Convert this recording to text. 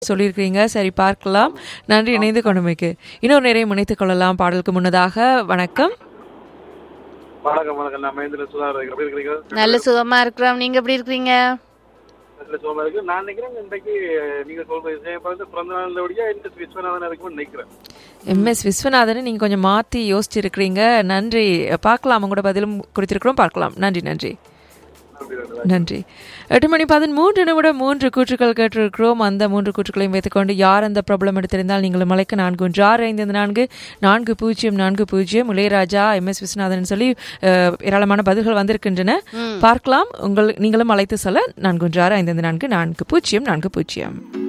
சொல்லியிருக்கிறீங்க சரி பார்க்கலாம் நன்றி இணைந்து கொண்டமைக்கு இன்னொரு நிறைய இணைத்துக் கொள்ளலாம் பாடலுக்கு முன்னதாக வணக்கம் வணக்கம் வணக்கம் நான் மகேந்திர சுதா எப்படி இருக்கிறீங்க நல்ல சுகமா இருக்கிறோம் நீங்க எப்படி இருக்கிறீங்க நல்ல சுகமா இருக்கு நான் நினைக்கிறேன் இன்றைக்கு நீங்க சொல்ற விஷயம் பார்த்து பிறந்த நாளோடய இந்த விஸ்வநாதன் இருக்கும்னு நினைக்கிறேன் எம்எஸ் விஸ்வநாதன் நீங்க கொஞ்சம் மாத்தி யோசிச்சிருக்கிறீங்க நன்றி பார்க்கலாம் உங்களோட பதிலும் குறித்திருக்கிறோம் பார்க்கலாம் நன்றி நன்றி நன்றி, நன்றி. நன்றி எட்டு மணி பதிமூன்று நிமிடம் மூன்று கூற்றுக்கள் கேட்டிருக்கிறோம் அந்த மூன்று கூற்றுக்களையும் வைத்துக்கொண்டு யார் அந்த ப்ராப்ளம் எடுத்திருந்தால் நீங்கள் மலைக்கு நான்கு ஒன்று ஆறு ஐந்து ஐந்து நான்கு நான்கு பூஜ்ஜியம் நான்கு பூஜ்ஜியம் இளையராஜா எம் எஸ் விஸ்வநாதன் சொல்லி அஹ், ஏராளமான பதில்கள் வந்திருக்கின்றன பார்க்கலாம் உங்கள் நீங்களும் அழைத்து சொல்ல நான்கு ஒன்று ஆறு ஐந்து ஐந்து நான்கு நான்கு பூஜ்ஜியம் நான்கு பூஜ்ஜியம்